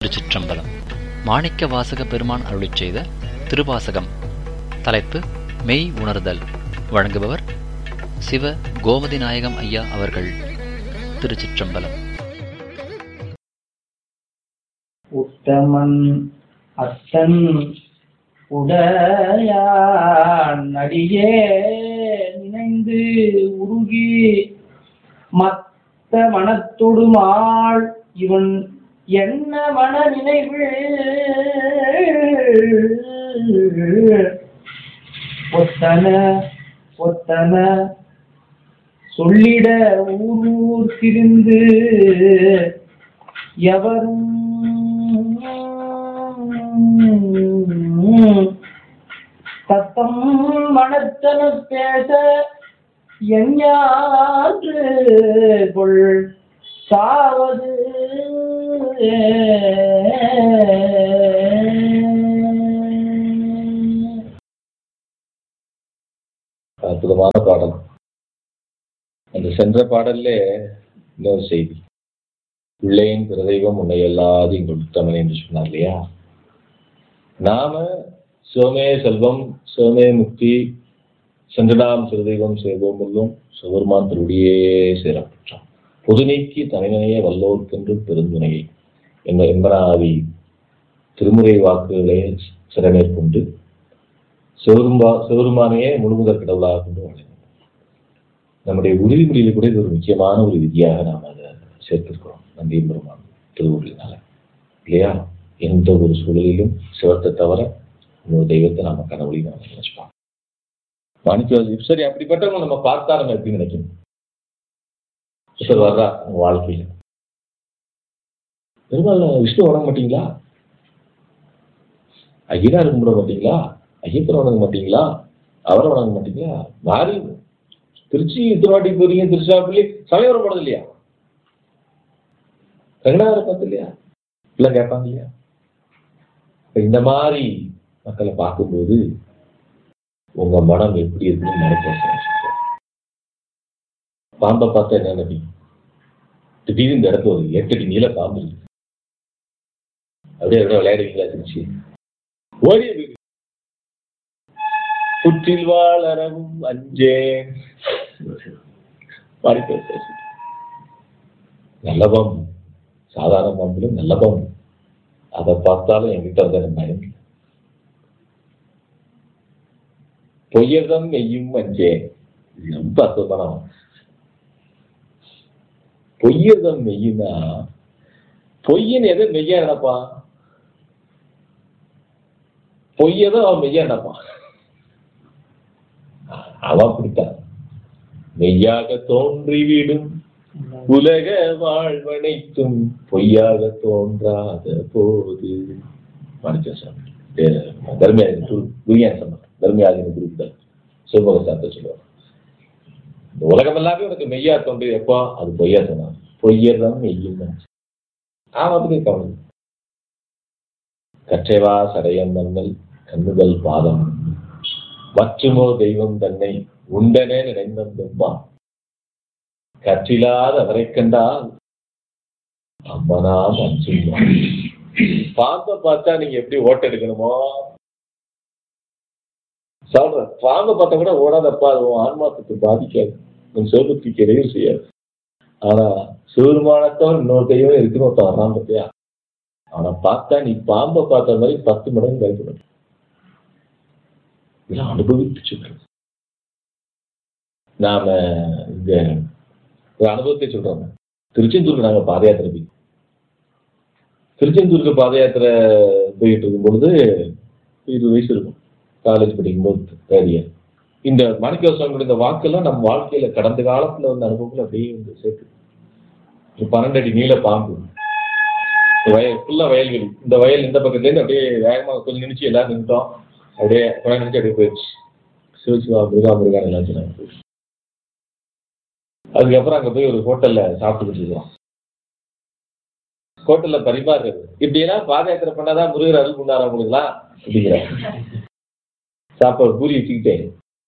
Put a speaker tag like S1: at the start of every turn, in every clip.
S1: திருச்சிற்றம்பலம் மாணிக்க வாசக பெருமான் அருளிச் செய்த திருவாசகம் தலைப்பு மெய் உணர்தல் வழங்குபவர் சிவ கோமதி நாயகம் ஐயா அவர்கள் திருச்சிற்றம்பலம்
S2: உத்தமன் அத்தன் உடையான் அடியே நினைந்து உருகி மத்த மனத்தொடுமாள் இவன் என்ன மன நினைவு ஒத்தன ஒத்தன சொல்லிட ஊர் ஊர் திரிந்து எவரும் தத்தம் மனத்தன பேச எஞ்ஞாற்று கொள் சாவது
S3: அற்புதமான பாடல் அந்த சென்ற பாடல்ல இன்னொரு செய்தி பிள்ளையின் பிரதெய்வம் உன்னை எல்லாது இங்கு உத்தமன் என்று சொன்னார் இல்லையா நாம சிவமே செல்வம் சிவமே முக்தி சென்றடாம் சிறுதெய்வம் செய்வோம் உள்ளும் சிவபெருமான் திருடியே சேரப்பெற்றோம் பொது நீக்கி தனிமனையே வல்லோர்க்கென்று பெருந்துணையை என்ற எம்பராதி திருமுறை வாக்குகளை சிறமேற்கொண்டு சிவரும்பா சிவருமானையே முழுமுதற் கடவுளாக கொண்டு வழங்கினார் நம்முடைய உறுதிமொழியில் கூட இது ஒரு முக்கியமான ஒரு விதியாக நாம் அதை சேர்த்திருக்கிறோம் நம்பி பெருமான் திருவுருளினால இல்லையா எந்த ஒரு சூழலிலும் சிவத்தை தவிர இன்னொரு தெய்வத்தை நாம கடவுளையும் நாம நினைச்சுப்போம் மாணிக்க சரி அப்படிப்பட்டவங்க நம்ம பார்த்தா நம்ம எப்படி நினைக்கணும் சார் வர்றா உங்க வாழ்க்கையில பெருமாள் விஷ்ணு வணங்க மாட்டீங்களா ஐயனார் கும்பிட மாட்டீங்களா ஐயப்பனை வணங்க மாட்டீங்களா அவரை வணங்க மாட்டீங்களா மாறி திருச்சி இத்தனை வாட்டி போறீங்க திருச்சிராப்பள்ளி சமயம் போனது இல்லையா ரங்கநாதரை பார்த்து இல்லையா இல்லை கேட்பாங்க இல்லையா இப்ப இந்த மாதிரி மக்களை பார்க்கும்போது உங்க மனம் எப்படி இருக்குன்னு நினைக்க பாம்பை பார்த்தா என்ன நினைப்பீங்க திடீர்னு இந்த இடத்துல ஒரு எட்டடி நீல பாம்பு இருக்கு அப்படியே அப்படியே விளையாடுவீங்களா திருச்சி ஓடி போயிடு. புற்றில் வாழறவும் அஞ்சேன் பாடி பேச நல்ல பாம்பு சாதாரண பாம்புல நல்ல பாம்பு அதை பார்த்தாலும் என்கிட்ட வந்து எனக்கு பயம் இல்லை. பொய்யதம் மெய்யும் அஞ்சேன் இது ரொம்ப அற்புதமான வாக்கு. பொய்யதம் மெய்யுனா பொய்யன் எதை மெய்யா நினைப்பான் பொய்யதை அவன் மெய்யா நினைப்பான் அவன் அப்படித்தான் மெய்யாக தோன்றிவிடும் உலக வாழ்வனைத்தும் பொய்யாக தோன்றாத போது மணிக்கசாமி தர்மியாதின குரு குரியான் சம்பந்தம் தர்மியாதின குருக்கள் சிவபக சாத்த சொல்லுவார் இந்த உலகம் எல்லாமே உனக்கு மெய்யா தோன்றி எப்போ அது பொய்யா சொன்னான் பொய்யதான் மெய்யும் ஆமத்துக்கு கவனம் கற்றைவா சடையன் மன்னல் கண்ணுதல் பாதம் மற்றுமோ தெய்வம் தன்னை உண்டனே நினைந்தம்பா கற்றிலாத அவரை கண்டால் அம்மனாம் அஞ்சுமா பாம்பை பார்த்தா நீங்க எப்படி ஓட்ட எடுக்கணுமோ சொல்ற பாம்பை பார்த்தா கூட ஓடாதப்பா அது உன் ஆன்மாத்துக்கு பாதிக்காது உன் சிவபக்திக்கு இடையூறு செய்யாது ஆனா சிவருமானத்தவன் இன்னொரு தெய்வம் இருக்குன்னு ஒருத்தன் வர்றான் பார்த்தியா அவனை பார்த்தா நீ பாம்பை பார்த்த மாதிரி பத்து மடங்கு பயப்படும் இதெல்லாம் அனுபவித்து சொல்றது நாம இந்த ஒரு அனுபவத்தை சொல்றோம் திருச்செந்தூருக்கு நாங்க பாத யாத்திரை போய் திருச்செந்தூருக்கு பாத யாத்திரை போயிட்டு இருக்கும் பொழுது இருபது வயசு இருக்கும் காலேஜ் படிக்கும்போது தேர்ட் இயர் இந்த மாணிக்க சுவாமியோட இந்த வாக்கெல்லாம் நம்ம வாழ்க்கையில கடந்த காலத்துல வந்த அனுபவங்கள் அப்படியே வந்து சேர்த்து ஒரு பன்னெண்டு அடி நீள பாம்பு வயல் ஃபுல்லா வயல்வெளி இந்த வயல் இந்த பக்கத்துல இருந்து அப்படியே வேகமா கொஞ்சம் நினைச்சு எல்லாரும் நின்றுட்டோம் அப்படியே கொஞ்சம் நினைச்சு அப்படியே போயிடுச்சு சிவசிவா முருகா முருகா எல்லாம் சொன்னாங்க போயிடுச்சு. அதுக்கப்புறம் அங்க போய் ஒரு ஹோட்டல்ல சாப்பிட்டு இருக்கோம் ஹோட்டல்ல பரிமாறுறது இப்படி எல்லாம் பாத யாத்திரை பண்ணாதான் முருகர் அருள் பண்ணாரா உங்களுக்குலாம் அப்படிங்கிற சாப்பாடு பூரி வச்சுக்கிட்டேன்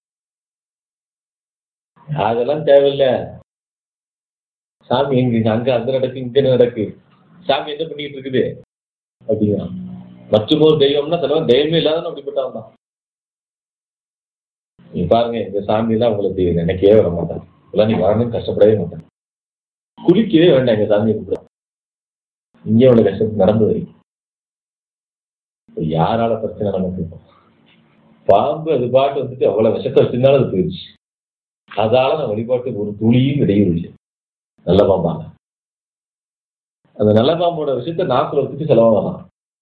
S3: அதெல்லாம் தேவையில்லை சாமி எங்க அங்க அங்க நடக்கு இங்க நடக்கு சாமி என்ன பண்ணிட்டு இருக்குது அப்படிங்கிறான் மற்றும் ஒரு தெய்வம்னா சிலவன் தெய்வமே இல்லாதவன் அப்படிப்பட்டவன் தான் நீ பாருங்க இந்த சாமியெல்லாம் உங்களுக்கு நினைக்கவே வர மாட்டான் இதெல்லாம் நீ வரணும்னு கஷ்டப்படவே மாட்டேன் குளிக்கவே வேண்டாம் எங்க சாமியை கூப்பிட இங்கே அவ்வளவு கஷ்டம் நடந்தது இப்ப யாரால பிரச்சனை நமக்கு இப்போ? பாம்பு அது பாட்டு வந்துட்டு அவ்வளவு விஷத்தை வச்சிருந்தாலும் அது போயிடுச்சு அதால நான் வழிபாட்டுக்கு ஒரு துளியும் இடையூறு இல்லை நல்ல பாம்பாங்க அந்த நல்ல பாம்போட விஷயத்த நாக்குல வச்சுட்டு செலவாகலாம்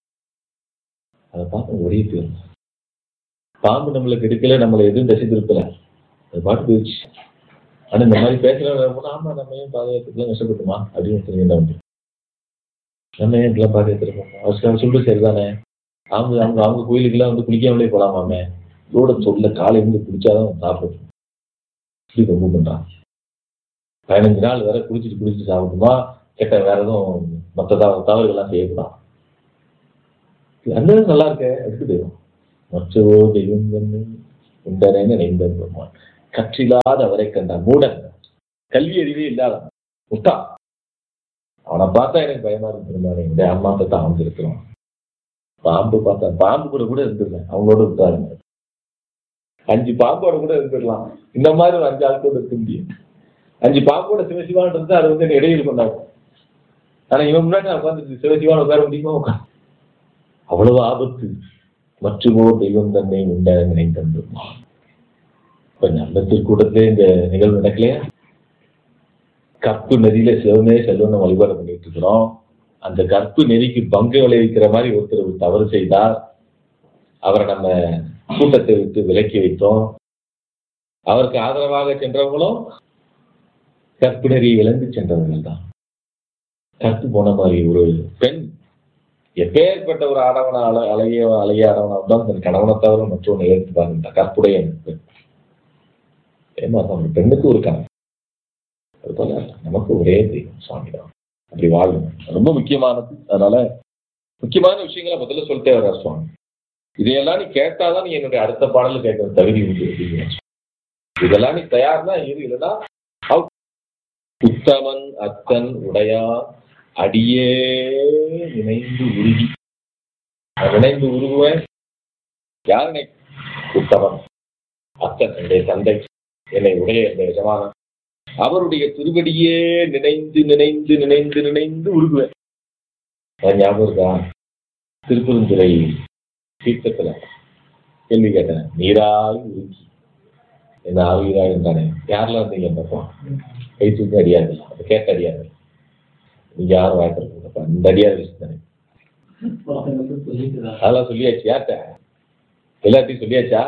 S3: அதை பார்த்து ஒரே போயிடும் பாம்பு நம்மளுக்கு எடுக்கல நம்மளை எதுவும் தசை திருப்பல அது பாட்டு போயிடுச்சு ஆனா இந்த மாதிரி பேசுறவங்க ஆமா நம்ம ஏன் பாதுகாத்துக்குலாம் கஷ்டப்பட்டுமா அப்படின்னு தெரியுங்க உண்டு நம்ம ஏன் இதெல்லாம் பாதுகாத்துருக்கோம் அவசரம் சொல்றது சரிதானே அவங்க அவங்க அவங்க கோயிலுக்கெல்லாம் வந்து குளிக்காமலே போலாமாமே இதோட சொல்ல காலை இருந்து குளிச்சாதான் சாப்பிடும் இப்படி ரொம்ப பண்றான் பதினஞ்சு நாள் வேற குளிச்சுட்டு குளிச்சுட்டு சாப்பிடுமா கெட்ட வேற எதுவும் மற்ற தவ தவறுகள்லாம் செய்யக்கூடாது அந்த நல்லா இருக்க அதுக்கு தெய்வம் மற்றவோ தெய்வம் வந்து உண்டனேன்னு நினைந்தன் பெருமான் கற்றில்லாத அவரை கண்டான் மூடன் கல்வி அறிவே இல்லாதவன் முட்டா அவனை பார்த்தா எனக்கு பயமா இருக்கு பெருமானே இந்த அம்மா பார்த்தா அவன் இருக்கிறான் பாம்பு பார்த்தா பாம்பு கூட கூட இருந்துருந்தேன் அவங்களோட விட்டாருங்க அஞ்சு பாம்போட கூட இருந்துடலாம் இந்த மாதிரி ஒரு அஞ்சு ஆட்களோட இருக்க முடியும் அஞ்சு பாம்போட சிவசிவான் இருந்தா அது வந்து என்ன இடையில் கொண்டாங்க ஆனா இவன் முன்னாடி நான் உட்காந்து சிவசிவான் உட்கார முடியுமா உட்கார அவ்வளவு ஆபத்து மற்றுமோ தெய்வம் தன்னை உண்ட நினைத்தந்து இப்ப நல்ல திருக்கூட்டத்திலே இந்த நிகழ்வு நடக்கலையா கற்பு நதியில சிவமே செல்வம் நம்ம வழிபாடு பண்ணிட்டு இருக்கிறோம் அந்த கற்பு நெறிக்கு பங்கு விளைவிக்கிற மாதிரி ஒருத்தர் ஒரு தவறு செய்தார் அவரை நம்ம கூட்டத்தை விட்டு விலக்கி வைத்தோம் அவருக்கு ஆதரவாக சென்றவங்களும் கற்பு நெறியை இழந்து சென்றவர்கள் தான் கற்பு போன மாதிரி ஒரு பெண் எப்பேற்பட்ட ஒரு ஆடவன அழ அழகிய அழகிய ஆடவனா தான் தன் கணவனை தவிர மற்றவனை எடுத்து பாருங்க கற்புடைய பெண் ஏமா ஒரு பெண்ணுக்கு ஒரு கணவன் அதுபோல நமக்கு ஒரே தெய்வம் சுவாமி தான் அப்படி வாழணும் ரொம்ப முக்கியமானது அதனால முக்கியமான விஷயங்களை முதல்ல சொல்லிட்டே வர்றார் சுவாமி இதையெல்லாம் நீ கேட்டாதான் நீ என்னுடைய அடுத்த பாடல் கேட்கற தகுதி உண்டு அப்படிங்கிறார் இதெல்லாம் நீ தயார்னா இரு இல்லைன்னா out. உத்தமன் அத்தன் உடையா அடியே நினைந்து உருகி நான் நினைந்து உருகுவேன் யார் என்னை உத்தமன் அத்தன் என்னுடைய தந்தை என்னை உடைய என்னுடைய எஜமானன் அவருடைய திருவடியே நினைந்து நினைந்து நினைந்து நினைந்து உருகுவேன் அது ஞாபகம் இருக்கா திருப்பெருந்துறை தீர்த்தத்துல கேள்வி கேட்டேன் நீராய் உருக்கி என்ன ஆறுகிறாய் என்றானே யாரெல்லாம் இருந்தீங்க பார்ப்போம் கை தூக்கி அடியாது அதை கேட்ட அடியாது நீங்க யாரும் வாய்ப்பு அந்த அடியார் தானே அதெல்லாம் சொல்லியாச்சு யார்கிட்ட எல்லாத்தையும் சொல்லியாச்சா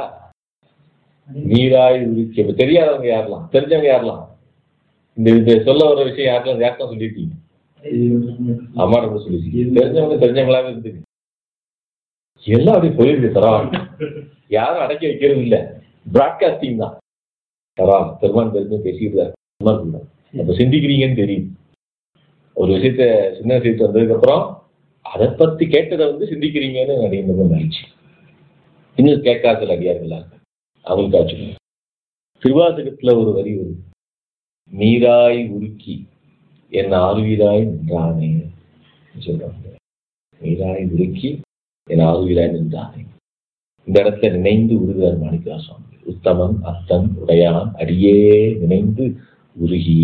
S3: நீராய் உருக்கி இப்ப தெரியாதவங்க யாரெல்லாம் தெரிஞ்சவங்க யாரெல்லாம் இந்த இந்த சொல்ல வர விஷயம் யாரெல்லாம் யார்தான் சொல்லியிருக்கீங்க அம்மா நம்ம சொல்லிருக்கீங்க தெரிஞ்சவங்க தெரிஞ்சவங்களாவே இருந்துங்க எல்லாம் அப்படியே போயிருக்கு பரவாயில்ல யாரும் அடக்கி வைக்கிறது இல்ல பிராட்காஸ்டிங் தான் பரவாயில்ல பெருமான் தெரிஞ்சு பேசிட்டு தான் பெருமான் சொல்றாரு. அப்ப சிந்திக்கிறீங்கன்னு தெரியும் ஒரு விஷயத்த சின்ன விஷயத்து வந்ததுக்கு அப்புறம் அதை பத்தி கேட்டதை வந்து சிந்திக்கிறீங்கன்னு நிறைய மகிழ்ச்சி இன்னும் கேட்காத சில அடியார்களா இருக்கு அவங்களுக்கு ஆச்சு திருவாசகத்துல ஒரு வரி வருது நீராய் உருக்கி என் ஆறுவீராய் நின்றானே சொல்றாங்க நீராய் உருக்கி என் ஆறுவீராய் நின்றானே இந்த இடத்துல நினைந்து உருகிறார் மாணிக்கா சுவாமி உத்தமன் அத்தன் உடையான் அடியே நினைந்து உருகி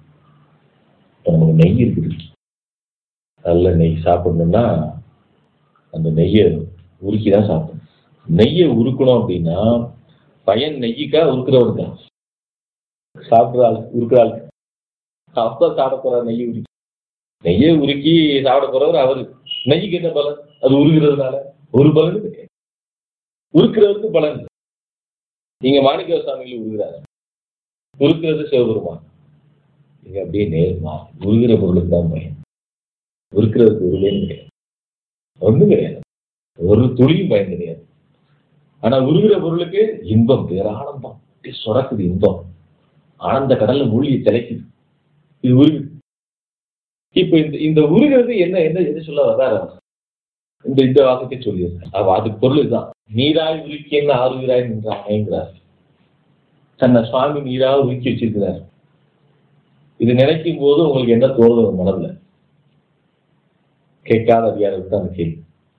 S3: இப்ப நமக்கு நெய் இருக்குது நல்ல நெய் சாப்பிடணும்னா அந்த நெய்யை உருக்கி தான் சாப்பிடணும் நெய்யை உருக்கணும் அப்படின்னா பையன் நெய்யிக்கா உருக்குறவனுக்கா சாப்பிட்ற ஆள் உருக்குற ஆள் அப்ப சாப்பிட போற நெய் உருக்கி நெய்யை உருக்கி சாப்பிட போறவர் அவரு நெய்க்கு என்ன பலன் அது உருகிறதுனால ஒரு பலன் கிடையாது உருக்குறதுக்கு பலன் நீங்க மாணிக்க சுவாமிகள் உருகிறாரு உருக்குறது சிவபெருமான் நீங்க அப்படியே நேர்மா உருகிற பொருளுக்கு தான் பயன் உருக்குறதுக்கு உருளேன்னு கிடையாது ஒண்ணும் கிடையாது ஒரு துளியும் பயன் கிடையாது ஆனா உருகிற பொருளுக்கு இன்பம் பேரானந்தம் அப்படியே சுரக்குது இன்பம் ஆனந்த கடல்ல மூழ்கி திளைக்குது இது உருகுது இப்ப இந்த இந்த உருகிறது என்ன என்ன எது சொல்ல வர்றாரு அவர்? இந்த இந்த வாசத்தை சொல்லியிருக்காரு அவ அதுக்கு பொருள் இதுதான் நீராய் உருக்கி என்ன ஆறுகிறாய் நின்றாங்கிறார் தன்னை சுவாமி நீராக உருக்கி வச்சிருக்கிறார் இது நினைக்கும் போது உங்களுக்கு என்ன தோணுது உங்க மனதுல கேட்காத அதிகாரம் தான் அந்த கேள்வி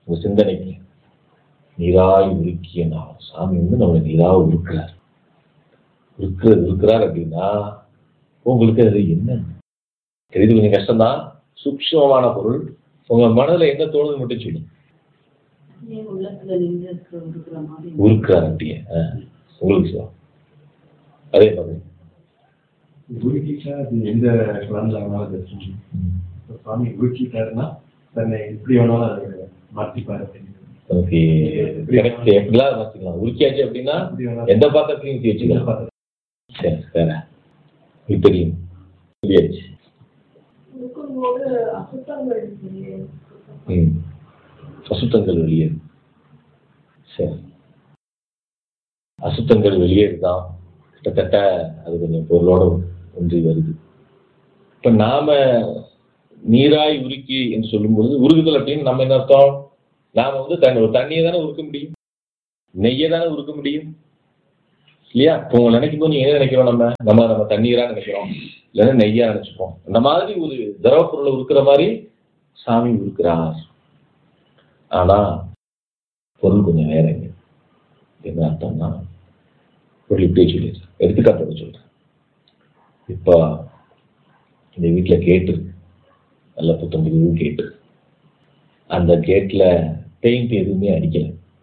S3: உங்க சிந்தனைக்கு நீராய் உருக்கிய நான் சாமி வந்து நம்மளை நீரா உருக்கிறார் உருக்குற உருக்கிறார் அப்படின்னா உங்களுக்கு அது என்ன தெரியுது கொஞ்சம் கஷ்டம்தான் சூக்ஷ்மமான பொருள் உங்க மனதுல என்ன தோணுது மட்டும் சொல்லுங்க
S4: என் உள்ளத்துல நின்று இருக்கிற இருக்கிற மாதிரி
S3: உருக்கிறார் அப்படியே ஆ. உங்களுக்கு சொல்லுவோம் அதே மாதிரி
S5: உருக்கிட்டா அது எந்த குழந்தை வேணாலும் பேசணும் இப்ப சுவாமி உருக்கிட்டாருன்னா தன்னை எப்படி வேணாலும் அதை மாற்றிப்பாரு அப்படின்னு.
S3: நமக்கு எனக்கு எப்படிலாம் மாத்திக்கலாம் உருக்கியாச்சு அப்படின்னா
S5: எப்படி வேணாலும்
S3: எந்த பாத்திரத்தையும் ஊற்றி வச்சுக்கலாம் சரி வேற இது தெரியும் புரியாச்சு
S4: இருக்கும்போது அசுத்தங்கள் வெளியே
S3: ம் அசுத்தங்கள் வெளியேறு சரி அசுத்தங்கள் வெளியேறுதான் கிட்டத்தட்ட அது கொஞ்சம் பொருளோட ஒன்றி வருது இப்ப நாம நீராய் உருக்கி என்று சொல்லும்போது உருகுதல் அப்படின்னு நம்ம என்ன அர்த்தம் நாம வந்து தண்ணி ஒரு தண்ணியை தானே உருக்க முடியும் நெய்யை தானே உருக்க முடியும் இல்லையா இப்போ உங்களை நினைக்கும் போது நீங்க என்ன நினைக்கிறோம் நம்ம நம்ம நம்ம தண்ணீரா நினைக்கிறோம் இல்லைன்னா நெய்யா நினைச்சுப்போம் அந்த மாதிரி ஒரு திரவ பொருளை உருக்குற மாதிரி சாமி உருக்குறார் ஆனா பொருள் கொஞ்சம் வேறங்க என்ன அர்த்தம்னா பொருள் இப்படியே சொல்லிடுறேன் எடுத்துக்காட்டோட சொல்றேன் இப்போ இந்த வீட்டில் கேட்டு இருக்கு நல்ல புத்தம்புது கேட்டு அந்த கேட்ல பெயிண்ட் எதுவுமே அடிக்கல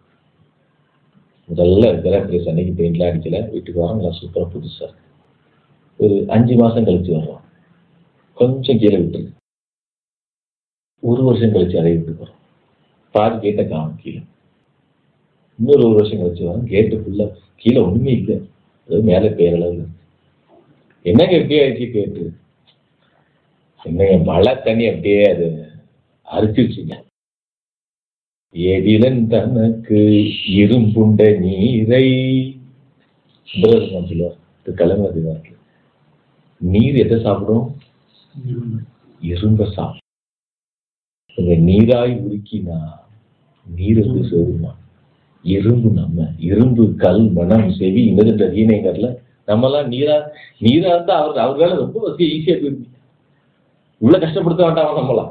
S3: முதல்ல இருக்கிற பிளேஸ் அன்னைக்கு பெயிண்ட்லாம் அடிக்கல வீட்டுக்கு வரோம் நல்லா சூப்பராக புதுசா இருக்கு ஒரு அஞ்சு மாசம் கழிச்சு வர்றோம் கொஞ்சம் கீழே விட்டுருக்கு ஒரு வருஷம் கழிச்சு அதை விட்டு போகிறோம் பாதி கேட்டை காணும் கீழே இன்னொரு ஒரு வருஷம் கழிச்சு வரோம் கேட்டு ஃபுல்லாக கீழே ஒண்ணுமே இல்லை அது மேலே பேரளவில் இருக்கு என்னங்க இப்படியே ஆயிடுச்சு கேட்டு என்னங்க மழை தண்ணி அப்படியே அது அரிச்சிருச்சுங்க எதிலன் தனக்கு இரும்புண்ட நீரை சுந்தரர் சொல்லுவார் இது கலைஞர் இதுவாரு. நீர் எதை சாப்பிடும் இரும்ப சாப்பிடும் இந்த நீராய் உருக்கினா நீர் வந்து சேருமா இரும்பு நம்ம இரும்பு கல் மனம் செவி இன்னதுன்ற வீணைகள்ல நம்மலாம் நீரா நீரா இருந்தா அவர் அவர் வேலை ரொம்ப வசதி ஈஸியா போயிருக்கு இவ்வளவு கஷ்டப்படுத்த வேண்டாம் நம்மளாம்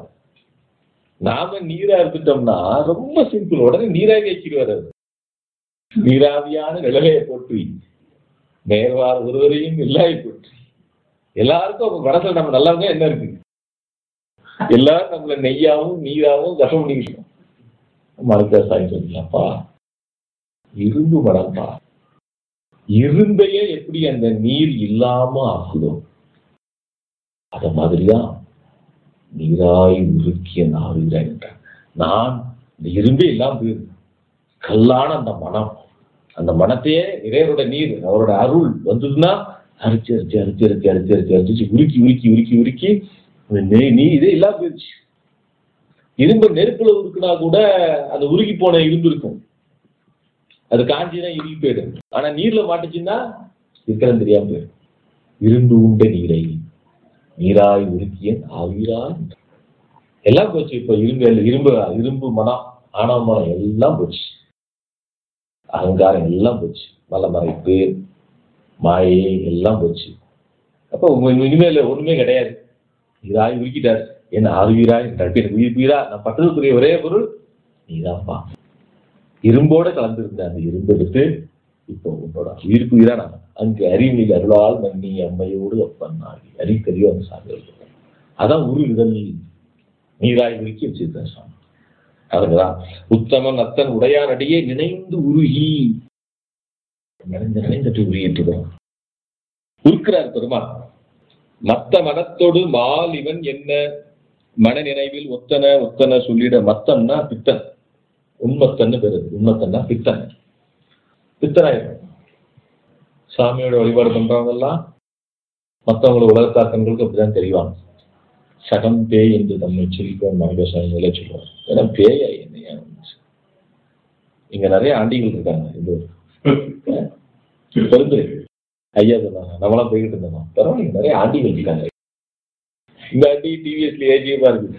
S3: நாம நீரா இருந்துட்டோம்னா ரொம்ப சிம்பிள் உடனே நீராவி வச்சிருவாரு அவர். நீராவியான நிழலையை போற்றி நேர்வார் ஒருவரையும் இல்லாய் போற்றி எல்லாருக்கும் அவங்க மனசுல நம்ம நல்லவங்க என்ன இருக்கு எல்லாரும் நம்மள நெய்யாவும் நீராவும் கஷ்டம் பண்ணிக்கிட்டோம் மருத்துவ சாய் சொல்லலாம்ப்பா இரும்பு மடம்பா இருந்தையே எப்படி அந்த நீர் இல்லாம ஆக்குதோ அத மாதிரிதான் நீராய் உருக்கிய நாவீராய் என்றார் நான் இந்த இரும்பே இல்லாம போயிருக்கு கல்லான அந்த மனம் அந்த மனத்தையே இறைவரோட நீர் அவரோட அருள் வந்ததுன்னா அரிச்சு அரிச்சு அரிச்சு அரிச்சு அரிச்சு அரிச்சு அரிச்சு உருக்கி உருக்கி உருக்கி உருக்கி அந்த நெய் நீ இதே இல்லாம போயிடுச்சு இரும்பு நெருப்புல உருக்குனா கூட அந்த உருகி போன இரும்பு இருக்கும் அது காஞ்சினா இறுகி போயிடும் ஆனா நீர்ல மாட்டுச்சுன்னா இருக்கிறது தெரியாம போயிடும் இரும்பு உண்ட நீரை நீராய் உருக்கிய ஆவீராய் எல்லாம் போச்சு இப்ப இரும்பு இரும்பு இரும்பு மனம் ஆணவ மனம் எல்லாம் போச்சு அகங்காரம் எல்லாம் போச்சு மல மறைப்பு மாயை எல்லாம் போச்சு அப்ப உங்க இனிமேல் ஒண்ணுமே கிடையாது நீராய் உருக்கிட்டார் என்ன ஆறுவீராய் என்றார் எனக்கு உயிர் உயிரா நான் பட்டதுக்குரிய ஒரே பொருள் நீதான்ப்பா இரும்போட கலந்திருந்த அந்த இரும்பு எடுத்து இப்போ உன்னோட உயிருக்கு உயிரா நான் அங்கு அறிவில் அருளால் மன்னி அம்மையோடு அப்பன் ஆகி அறிக்கறியோ அந்த சாமி அதான் உருகுதல் நீராய் உருக்கி வச்சிருக்கார் சாமி அதுதான் உத்தமன் அத்தன் உடையார் அடியே நினைந்து உருகி நினைந்து நினைந்துட்டு உருகிட்டுக்கிறோம் உருக்கிறார் பெருமாள் மத்த மனத்தோடு மால் இவன் என்ன மன நினைவில் ஒத்தன ஒத்தன சொல்லிட மத்தன்னா பித்தன் உண்மத்தன்னு பேரு உண்மத்தன்னா பித்தன் பித்தனாயிரும் சாமியோட வழிபாடு பண்றவங்க எல்லாம் மற்றவங்களோட உலகத்தார் கண்களுக்கு அப்படிதான் தெரிவாங்க சகம் பேய் என்று தம்மை சொல்லிக்கோம் மகசாமி நிலை சொல்லுவார் ஏன்னா பேயா என்னையா இங்க நிறைய ஆண்டிகள் இருக்காங்க இந்த பெருந்துரை ஐயா சொன்னாங்க நம்மளாம் போய்கிட்டு இருந்தோம் பரவாயில்ல நிறைய ஆண்டிகள் இருக்காங்க இந்த ஆண்டி டிவிஎஸ்ல ஏஜிஎமா இருக்கு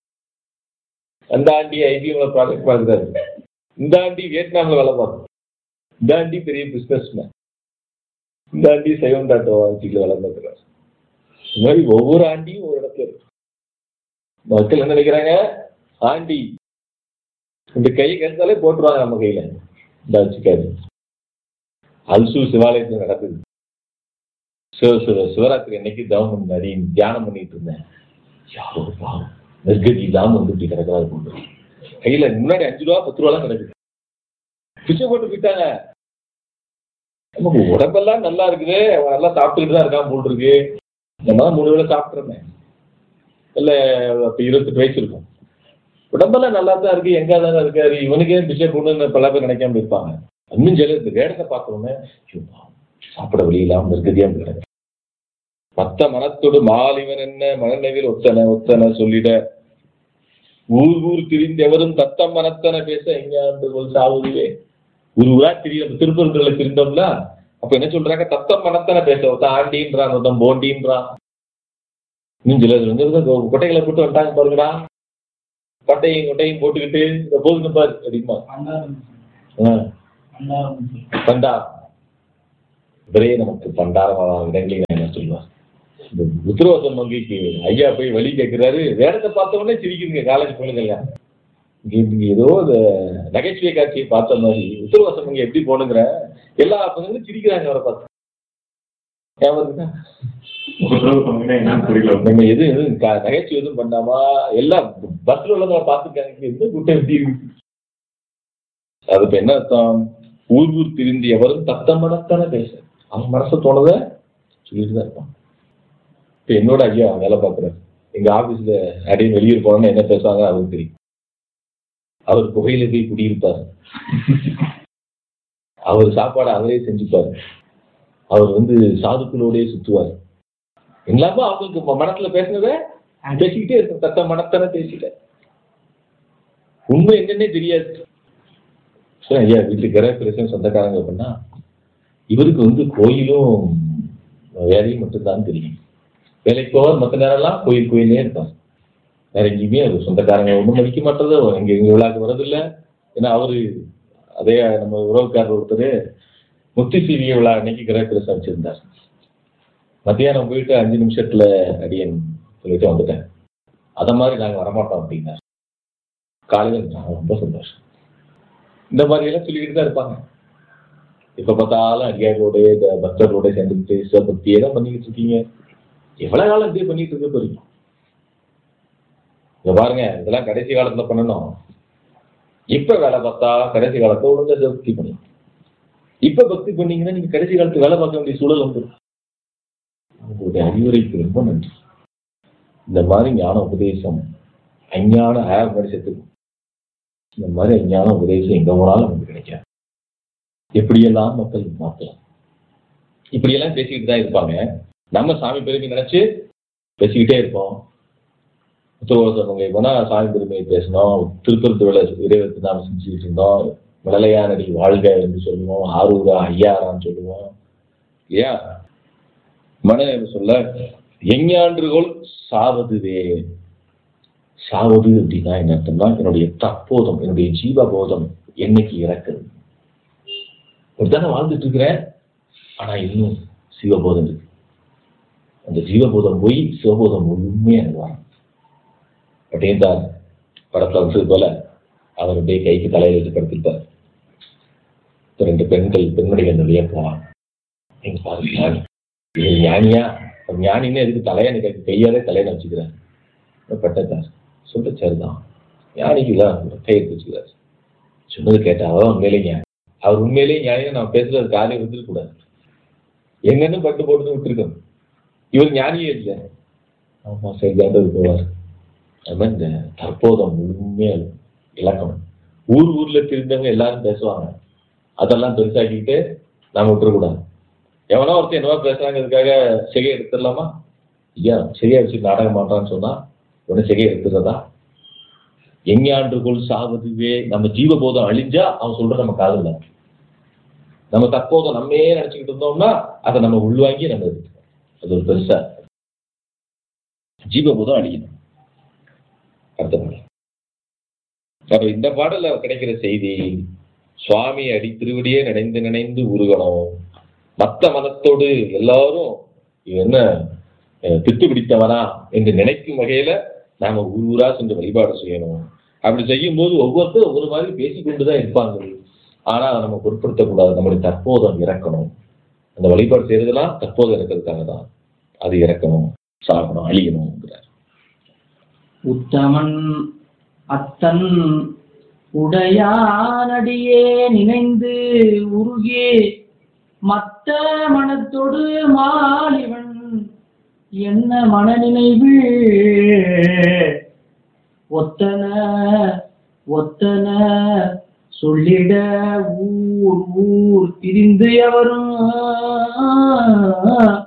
S3: அந்த ஆண்டி ஐபிஎம்ல ப்ராஜெக்ட் பார்க்குறாரு இந்த ஆண்டி வியட்நாம்ல வேலை பார்க்கும் இந்த ஆண்டி பெரிய பிசினஸ் மேன் இந்த ஆண்டி சைவம் டாட்டோ ஆட்சியில் வேலை பார்க்குறாரு இந்த மாதிரி ஒவ்வொரு ஆண்டியும் ஒரு இடத்துல இருக்கு மக்கள் என்ன நினைக்கிறாங்க ஆண்டி இந்த கை கெடுத்தாலே போட்டுருவாங்க நம்ம கையில இந்த வச்சுக்காது அல்சூர் சிவாலயத்துல நடக்குது சிவ சிவ சிவராத்திரி அன்னைக்கு தவம் பண்ணி தியானம் பண்ணிட்டு இருந்தேன் யாரோ ஒரு பாவம் நெருக்கடி இல்லாம வந்து இப்படி கிடக்கிறாரு போட்டு கையில முன்னாடி அஞ்சு ரூபா பத்து ரூபா கிடக்குது பிச்சை போட்டு போயிட்டாங்க நமக்கு உடம்பெல்லாம் நல்லா இருக்குது அவன் நல்லா சாப்பிட்டுக்கிட்டு தான் இருக்கான் போல் இருக்கு நம்ம மூணு வேளை சாப்பிட்றேன் இல்ல அப்ப இருபத்தெட்டு வயசு இருக்கும் உடம்பெல்லாம் நல்லா தான் இருக்கு எங்க தானே இருக்காரு இவனுக்கே பிச்சை கொண்டு பல பேர் நினைக்காம இருப்பாங்க இன்னும் சில இந்த வேடத்தை பார்க்கறோமே ஐயோ, பாவம், சாப்பிட வழி இல்லாம இருக்கதே கிடக்கு மத்த மனத்தோடு மாலிவன் என்ன மனநவில் ஒத்தன ஒத்தன சொல்லிட ஊர் ஊர் திரிந்தெவரும் தத்தம் மனத்தன பேச எங்க போல் சாவுதுவே ஒரு ஊரா திரிய திருப்பூர்ல திரிந்தோம்ல அப்ப என்ன சொல்றாங்க தத்தம் மனத்தன பேச ஒருத்தன் ஆண்டின்றான் ஒருத்தன் போண்டின்றான் இன்னும் சிலர் வந்து கொட்டைகளை போட்டு வந்துட்டாங்க பாருங்கடா கொட்டையும் கொட்டையும் போட்டுக்கிட்டு இந்த போதுங்க பாரு அப்படிமா பண்டா இவரே நமக்கு பண்டாரம் இடங்களை நான் என்ன சொல்லுவேன் இந்த உத்தரவாதம் வங்கிக்கு ஐயா போய் வழி கேட்கிறாரு வேடத்தை பார்த்த உடனே சிரிக்குதுங்க காலேஜ் பொண்ணுங்க இங்க இங்க ஏதோ இந்த நகைச்சுவை காட்சியை பார்த்த மாதிரி உத்தரவாசம் வங்கி எப்படி போனுங்கிற எல்லா பசங்களும் சிரிக்கிறாங்க அவரை பார்த்து ஞாபகம் இருக்கா?
S5: என்னன்னு புரியல
S3: நம்ம எது எதுவும் க- நகைச்சுவை எதுவும் பண்ணாமா எல்லாம் பஸ்ல உள்ளவங்க பார்த்துருக்காங்க எந்த கூட்டம் எப்படி இருக்கு அது இப்ப என்ன அர்த்தம் ஊர் ஊர் திருந்தி எவரும் தத்த மனத்தானே பேச அவன் மனசை தோணத சொல்லிட்டு தான் இருப்பான் இப்ப என்னோட ஐயா வேலை பார்க்குறாரு எங்க ஆபீஸ்ல அப்படின்னு வெளியூர் போனோம்னா என்ன பேசுவாங்க அவருக்கு தெரியும் அவர் புகையில போய் குடியிருப்பார் அவர் சாப்பாடு அவரே செஞ்சுப்பார் அவர் வந்து சாதுக்களோடயே சுத்துவார் எல்லாமே அவங்களுக்கு ம- மனசுல பேசுனத பேசிக்கிட்டே இருக்கும் தத்த மனத்தானே பேசிட்ட உண்மை என்னன்னே தெரியாது சரி, ஐயா வீட்டுக்கு கிரக பிரசன் சொந்தக்காரங்க அப்படின்னா இவருக்கு வந்து கோயிலும் வேலையும் மட்டும்தான் தெரியும் வேலைக்கு போவார் மற்ற நேரம்லாம் கோயில் கோயிலே இருப்பார் வேற எங்கேயுமே அவர் சொந்தக்காரங்க ஒன்றும் மதிக்க மாட்டது எங்க எங்க விழாக்கு வரதில்லை ஏன்னா அவரு அதே நம்ம உறவுக்காரர் ஒருத்தர் முத்தி சீவிய விழா அன்னைக்கு கிரக பிரசம் வச்சிருந்தார் மத்தியானம் போயிட்டு அஞ்சு நிமிஷத்துல அடியன் சொல்லிட்டு வந்துட்டேன் அத மாதிரி நாங்க வரமாட்டோம் அப்படின்னார் காலையில நான் ரொம்ப சந்தோஷம் இந்த மாதிரி எல்லாம் சொல்லிக்கிட்டு தான் இருப்பாங்க இப்ப பார்த்தாலும் அடியாரோட பக்தர்களோட சேர்ந்துக்கிட்டு சிவபக்தியே தான் பண்ணிக்கிட்டு இருக்கீங்க எவ்வளவு காலம் இப்படியே பண்ணிட்டு இருக்க போறீங்க இங்க பாருங்க இதெல்லாம் கடைசி காலத்துல பண்ணணும் இப்ப வேலை பார்த்தா கடைசி காலத்துல ஒழுங்கா சிவபக்தி பண்ணி இப்ப பக்தி பண்ணீங்கன்னா நீங்க கடைசி காலத்து வேலை பார்க்க வேண்டிய சூழல் வந்துடும் உங்களுடைய அறிவுரைக்கு ரொம்ப நன்றி இந்த மாதிரி ஞான உபதேசம் அஞ்ஞான ஆப் மாதிரி செத்துக்கும் இந்த மாதிரி அஞ்ஞான உபதேசம் எங்க போனாலும் நமக்கு கிடைக்காது எப்படியெல்லாம் மக்கள் மாற்றலாம் இப்படியெல்லாம் பேசிக்கிட்டு தான் இருப்பாங்க நம்ம சாமி பெருமை நினைச்சு பேசிக்கிட்டே இருப்போம் உத்தரவாதவங்க போனா சாமி பெருமையை பேசணும் திருப்பரத்துல இறைவத்தை நாம செஞ்சுக்கிட்டு இருந்தோம் மலையானடி வாழ்க என்று சொல்லுவோம் ஆரூரா ஐயாரான்னு சொல்லுவோம் இல்லையா மனநிலை சொல்ல எஞ்ஞான்றுகோள் சாவதுவே சாவது அப்படின்னா என்ன அர்த்தம்னா என்னுடைய தற்போதம் என்னுடைய ஜீவபோதம் என்னைக்கு இறக்குது இப்படித்தானே வாழ்ந்துட்டு இருக்கிறேன் ஆனா இன்னும் சிவபோதம் இருக்கு அந்த ஜீவபோதம் போய் சிவபோதம் முழுமையா எனக்கு வரும் அப்படின்னு தான் படத்துல வந்தது போல அவர் அப்படியே கைக்கு தலையில வச்சு படுத்திருப்பார் இப்ப ரெண்டு பெண்கள் பெண்மணிகள் நிறைய போவாங்க நீங்க பாருங்க ஞானி இது ஞானியா அவர் ஞானின்னு எதுக்கு தலையணை கை கையாலே தலையில வச்சுக்கிறார் பட்டத்தார் சொல்ல சரிதான் ஞானிக்கு தான் கையெழுத்து வச்சுக்கிறார் சொன்னது கேட்டா அவர் உண்மையிலே ஞானி அவர் உண்மையிலேயே ஞானியா நான் பேசுறது காலையை வந்துருக்க கூடாது என்னன்னு பட்டு போட்டு விட்டுருக்கோம் இவர் ஞானியே இல்லை ஆமா சரிதான் போவார் அது மாதிரி இந்த தற்போதம் முழுமையா இலக்கணம் ஊர் ஊர்ல தெரிந்தவங்க எல்லாரும் பேசுவாங்க அதெல்லாம் பெருசாக்கிட்டு நாம விட்டுறக்கூடாது எவனோ ஒருத்தர் என்னவோ பேசுறாங்கிறதுக்காக சிகை எடுத்துடலாமா ஐயா சரியா வச்சு நாடகம் மாட்டான்னு சொன்னா உடனே சிகை எடுத்துறதா எஞ்ஞான்றுக்குள் சாவதுவே நம்ம ஜீவபோதம் அழிஞ்சா அவன் சொல்ற நம்ம காதுல நம்ம தற்போதம் நம்மே நினைச்சுக்கிட்டு இருந்தோம்னா அதை நம்ம உள்வாங்கி நம்ம எடுத்துக்கணும் அது ஒரு பெருசா ஜீவபோதம் அழியணும் அடுத்த பாடல் அப்ப இந்த பாடல்ல கிடைக்கிற செய்தி சுவாமி அடி திருவடியே நினைந்து நினைந்து உருகணும் மத்த மதத்தோடு எல்லாரும் இவன் என்ன அஹ், பித்து பிடித்தவனா என்று நினைக்கும் வகையில நாம ஊர் ஊரா சென்று வழிபாடு செய்யணும் அப்படி செய்யும்போது ஒவ்வொருத்தரும் ஒவ்வொரு மாதிரி பேசிக்கொண்டுதான் இருப்பாங்க ஆனா அதை நம்ம பொருட்படுத்தக்கூடாது நம்முடைய தற்போதம் இறக்கணும் அந்த வழிபாடு செய்யறதெல்லாம் தற்போதம் இறக்கிறதுக்காக தான் அது இறக்கணும் சாகணும் அழியணுங்கிறார்
S2: உத்தமன் அத்தன் உடையானடியே நினைந்து உருகே மத்த மனத்தொடு மாலிவன் என்ன மனநினைவு ஒத்தன ஒத்தன சொல்லிட ஊர் ஊர் திரிந்து எவரும்